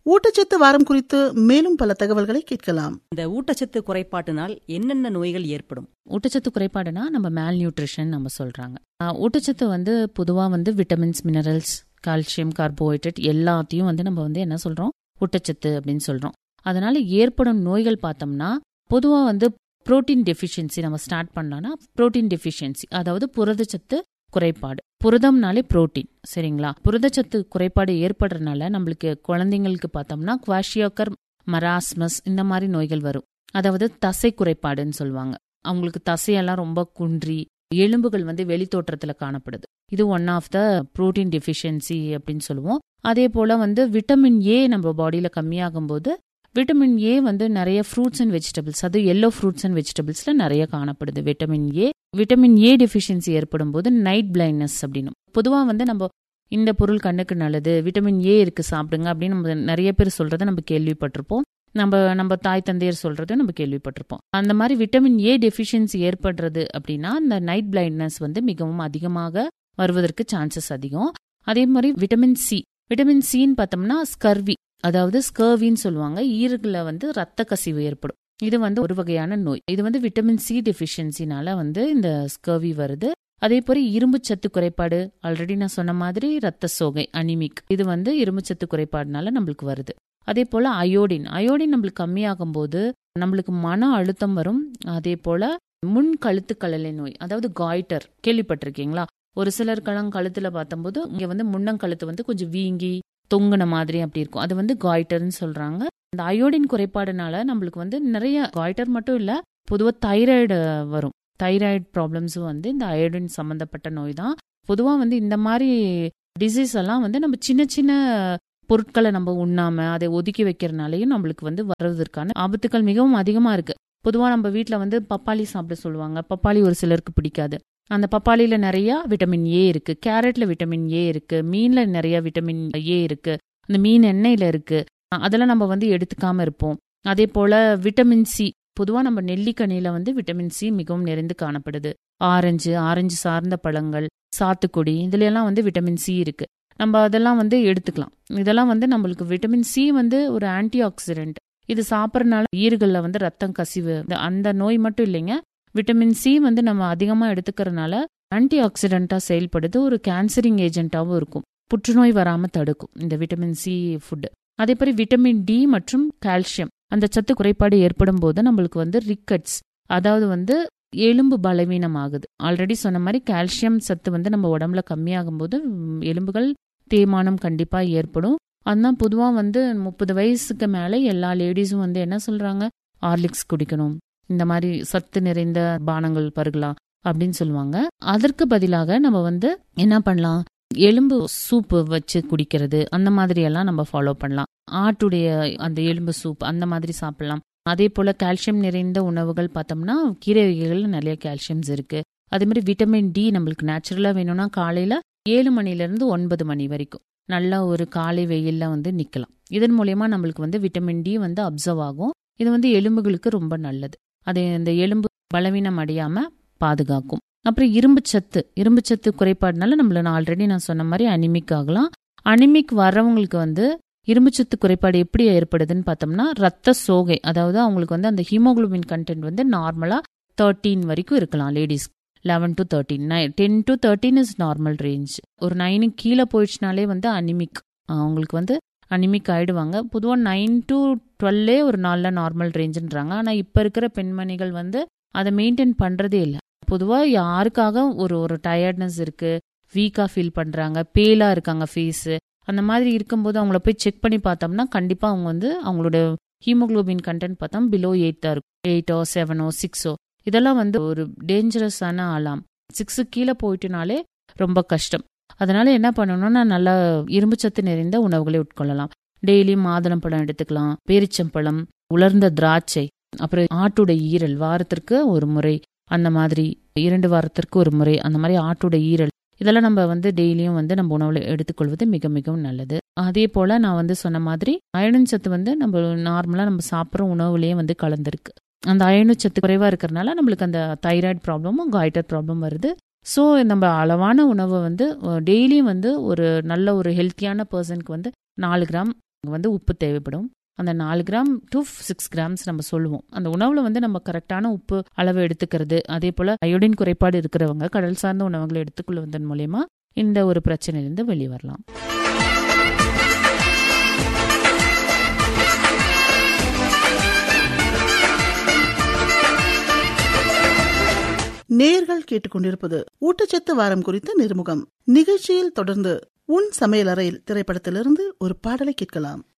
ஊட்டச்சத்து வாரம் குறித்து மேலும் பல தகவல்களை கேட்கலாம் இந்த ஊட்டச்சத்து குறைபாட்டினால் என்னென்ன நோய்கள் ஏற்படும் ஊட்டச்சத்து குறைபாடுனா நம்ம மேல் நியூட்ரிஷன் நம்ம சொல்றாங்க ஆஹ் ஊட்டச்சத்து வந்து பொதுவா வந்து விட்டமின்ஸ் மினரல்ஸ் கால்சியம் கார்போஹைட்ரேட் எல்லாத்தையும் வந்து நம்ம வந்து என்ன சொல்றோம் ஊட்டச்சத்து அப்படின்னு சொல்றோம் அதனால ஏற்படும் நோய்கள் பார்த்தோம்னா பொதுவா வந்து புரோட்டீன் டெஃபிஷியன்சி நம்ம ஸ்டார்ட் பண்ணலாம்னா புரோட்டீன் டெஃபிஷியன்சி அதாவது புரதச்சத்து குறைபாடு புரதம்னாலே புரோட்டீன் சரிங்களா புரதச்சத்து குறைபாடு ஏற்படுறதுனால நம்மளுக்கு குழந்தைங்களுக்கு பார்த்தோம்னா குவாஷியோக்கர் மராஸ்மஸ் இந்த மாதிரி நோய்கள் வரும் அதாவது தசை குறைபாடுன்னு சொல்லுவாங்க அவங்களுக்கு தசையெல்லாம் ரொம்ப குன்றி எலும்புகள் வந்து வெளித்தோற்றத்துல காணப்படுது இது one of the protein deficiency அப்படின்னு சொல்லுவோம் அதே போல வந்து விட்டமின் ஏ நம்ம பாடியில கம்மியாகும் போது விட்டமின் ஏ வந்து நிறைய ஃப்ரூட்ஸ் அண்ட் வெஜிடபிள்ஸ் அது எல்லோ ஃப்ரூட்ஸ் அண்ட் வெஜிடபிள்ஸ்ல நிறைய காணப்படுது vitamin A vitamin A deficiency ஏற்படும் போது நைட் பிளைண்ட்னஸ் அப்படின்னு பொதுவா வந்து நம்ம இந்த பொருள் கண்ணுக்கு நல்லது விட்டமின் ஏ இருக்கு சாப்பிடுங்க அப்படின்னு நம்ம நிறைய பேர் சொல்றதை நம்ம கேள்விப்பட்டிருப்போம் நம்ம நம்ம தாய் தந்தையர் சொல்றதை நம்ம கேள்விப்பட்டிருப்போம் அந்த மாதிரி விட்டமின் ஏ டெஃபிஷியன்சி ஏற்படுறது அப்படின்னா இந்த நைட் பிளைண்ட்னஸ் வந்து மிகவும் அதிகமாக வருவதற்கு சான்சஸ் அதிகம் அதே மாதிரி விட்டமின் சி விட்டமின் சின்னு பார்த்தோம்னா ஸ்கர்வி அதாவது ஸ்கர்வின்னு சொல்லுவாங்க ஈறுகளில் வந்து ரத்த கசிவு ஏற்படும் இது வந்து ஒரு வகையான நோய் இது வந்து விட்டமின் சி டெஃபிஷியன்சினால வந்து இந்த ஸ்கர்வி வருது அதே போல இரும்பு சத்து குறைபாடு ஆல்ரெடி நான் சொன்ன மாதிரி ரத்த சோகை அனிமிக் இது வந்து இரும்பு சத்து குறைபாடுனால நம்மளுக்கு வருது அதே போல அயோடின் அயோடின் நம்மளுக்கு கம்மியாகும் போது நம்மளுக்கு மன அழுத்தம் வரும் அதே போல முன் கழுத்து கழலை நோய் அதாவது காய்டர் கேள்விப்பட்டிருக்கீங்களா ஒரு சிலருக்கெல்லாம் கழுத்துல பார்த்தம்போது இங்க வந்து முன்னங்கழுத்து வந்து கொஞ்சம் வீங்கி தொங்குன மாதிரி அப்படி இருக்கும் அது வந்து காய்டர்னு சொல்றாங்க இந்த அயோடின் குறைபாடுனால நம்மளுக்கு வந்து நிறைய காய்டர் மட்டும் இல்ல பொதுவாக தைராய்டு வரும் தைராய்டு ப்ராப்ளம்ஸும் வந்து இந்த அயோடின் சம்பந்தப்பட்ட நோய் தான் பொதுவாக வந்து இந்த மாதிரி டிசீஸ் எல்லாம் வந்து நம்ம சின்ன சின்ன பொருட்களை நம்ம உண்ணாம அதை ஒதுக்கி வைக்கிறனாலையும் நம்மளுக்கு வந்து வர்றதற்கான ஆபத்துக்கள் மிகவும் அதிகமா இருக்கு பொதுவாக நம்ம வீட்டில் வந்து பப்பாளி சாப்பிட சொல்லுவாங்க பப்பாளி ஒரு சிலருக்கு பிடிக்காது அந்த பப்பாளியில நிறைய விட்டமின் ஏ இருக்கு கேரட்ல விட்டமின் ஏ இருக்கு மீன்ல நிறைய விட்டமின் ஏ இருக்கு அந்த மீன் எண்ணெயில இருக்கு அதெல்லாம் நம்ம வந்து எடுத்துக்காம இருப்போம் அதே போல விட்டமின் சி பொதுவா நம்ம நெல்லிக்கனியில வந்து விட்டமின் சி மிகவும் நிறைந்து காணப்படுது ஆரஞ்சு ஆரஞ்சு சார்ந்த பழங்கள் சாத்துக்குடி இதுல எல்லாம் வந்து விட்டமின் சி இருக்கு நம்ம அதெல்லாம் வந்து எடுத்துக்கலாம் இதெல்லாம் வந்து நம்மளுக்கு விட்டமின் சி வந்து ஒரு ஆன்டி ஆக்சிடென்ட் இது சாப்பிட்றதுனால ஈறுகளில் வந்து ரத்தம் கசிவு அந்த நோய் மட்டும் இல்லைங்க விட்டமின் சி வந்து நம்ம அதிகமாக எடுத்துக்கிறதுனால ஆன்டி ஆக்சிடென்ட்டாக செயல்படுது ஒரு கேன்சரிங் ஏஜென்ட்டாகவும் இருக்கும் புற்றுநோய் வராமல் தடுக்கும் இந்த விட்டமின் சி ஃபுட்டு அதே மாதிரி விட்டமின் டி மற்றும் கால்சியம் அந்த சத்து குறைபாடு ஏற்படும் போது நம்மளுக்கு வந்து ரிக்கட்ஸ் அதாவது வந்து எலும்பு பலவீனம் ஆகுது ஆல்ரெடி சொன்ன மாதிரி கால்சியம் சத்து வந்து நம்ம உடம்புல கம்மியாகும் போது எலும்புகள் தேய்மானம் கண்டிப்பாக ஏற்படும் அதுதான் பொதுவாக வந்து முப்பது வயசுக்கு மேலே எல்லா லேடிஸும் வந்து என்ன சொல்றாங்க ஹார்லிக்ஸ் குடிக்கணும் இந்த மாதிரி சத்து நிறைந்த பானங்கள் பருகலாம் அப்படின்னு சொல்லுவாங்க அதற்கு பதிலாக நம்ம வந்து என்ன பண்ணலாம் எலும்பு சூப்பு வச்சு குடிக்கிறது அந்த மாதிரி எல்லாம் நம்ம ஃபாலோ பண்ணலாம் ஆட்டுடைய அந்த எலும்பு சூப் அந்த மாதிரி சாப்பிடலாம் அதே போல கால்சியம் நிறைந்த உணவுகள் பார்த்தோம்னா கீரை வகைகள்ல நிறைய கால்சியம்ஸ் இருக்கு அதே மாதிரி விட்டமின் டி நம்மளுக்கு நேச்சுரலா வேணும்னா காலையில ஏழு மணில இருந்து ஒன்பது மணி வரைக்கும் நல்ல ஒரு காலை வெயில்ல வந்து நிக்கலாம் இதன் மூலியமா நம்மளுக்கு வந்து விட்டமின் டி வந்து அப்சர்வ் ஆகும் இது வந்து எலும்புகளுக்கு ரொம்ப நல்லது அது இந்த எலும்பு பலவீனம் அடையாம பாதுகாக்கும் அப்புறம் இரும்பு சத்து இரும்பு சத்து குறைபாடுனால நம்மள நான் ஆல்ரெடி நான் சொன்ன மாதிரி அனிமிக் ஆகலாம் அனிமிக் வர்றவங்களுக்கு வந்து இரும்புச்சத்து குறைபாடு எப்படி ஏற்படுதுன்னு பார்த்தோம்னா ரத்த சோகை அதாவது அவங்களுக்கு வந்து அந்த ஹீமோகுளோபின் கண்டென்ட் வந்து நார்மலா தேர்ட்டீன் வரைக்கும் இருக்கலாம் ladies eleven to thirteen nine ten to thirteen is normal range ஒரு நைனுக்கு கீழே போயிடுச்சுனாலே வந்து அனிமிக் அவங்களுக்கு வந்து அனிமிக் ஆயிடுவாங்க பொதுவாக நைன் டு டுவெல்லே ஒரு நாளில் நார்மல் ரேஞ்சுன்றாங்க ஆனால் இப்போ இருக்கிற பெண்மணிகள் வந்து அதை மெயின்டைன் பண்ணுறதே இல்லை பொதுவாக யாருக்காக ஒரு ஒரு டயர்ட்னஸ் இருக்கு வீக்காக ஃபீல் பண்ணுறாங்க பேலாக இருக்காங்க ஃபேஸு அந்த மாதிரி இருக்கும்போது அவங்கள போய் செக் பண்ணி பார்த்தோம்னா கண்டிப்பாக அவங்க வந்து அவங்களோட ஹீமோகுளோபின் கண்டென்ட் பார்த்தா பிலோ எயிட் தான் இருக்கும் எயிட்டோ செவனோ சிக்ஸோ இதெல்லாம் வந்து ஒரு டேஞ்சரஸான ஆலாம் சிக்ஸு கீழே போயிட்டுனாலே ரொம்ப கஷ்டம் அதனால என்ன பண்ணணும்னா நல்லா இரும்புச்சத்து நிறைந்த உணவுகளை உட்கொள்ளலாம் டெய்லி மாதுளம்பழம் எடுத்துக்கலாம் பேரிச்சம்பழம் உலர்ந்த திராட்சை அப்புறம் ஆட்டுடைய ஈரல் வாரத்திற்கு ஒரு முறை அந்த மாதிரி இரண்டு வாரத்திற்கு ஒரு முறை அந்த மாதிரி ஆட்டோட ஈரல் இதெல்லாம் நம்ம வந்து டெய்லியும் வந்து நம்ம உணவுல எடுத்துக்கொள்வது மிக மிகவும் நல்லது அதே போல நான் வந்து சொன்ன மாதிரி அயனின் சத்து வந்து நம்ம நார்மலா நம்ம சாப்பிட்ற உணவுலயே வந்து கலந்துருக்கு அந்த அயனு சத்து குறைவா இருக்கிறதுனால நம்மளுக்கு அந்த தைராய்டு ப்ராப்ளமும் காய்டர் ப்ராப்ளம் வருது ஸோ நம்ம அளவான உணவை வந்து டெய்லியும் வந்து ஒரு நல்ல ஒரு ஹெல்த்தியான பர்சனுக்கு வந்து நாலு கிராம் இங்க வந்து உப்பு தேவைப்படும் அந்த நாலு கிராம் டு சிக்ஸ் கிராம்ஸ் நம்ம சொல்லுவோம் அந்த உணவுல வந்து நம்ம கரெக்டான உப்பு அளவு எடுத்துக்கிறது அதே போல அயோடின் குறைபாடு இருக்கிறவங்க கடல் சார்ந்த உணவுகளை எடுத்துக்கொள்வதன் மூலயமா இந்த ஒரு பிரச்சனையிலிருந்து வெளியே வரலாம் நேர்கள் கேட்டுக்கொண்டிருப்பது ஊட்டச்சத்து வாரம் குறித்த நிர்முகம் நிகழ்ச்சியில் தொடர்ந்து உன் சமையல் அறையில் திரைப்படத்திலிருந்து ஒரு பாடலை கேட்கலாம்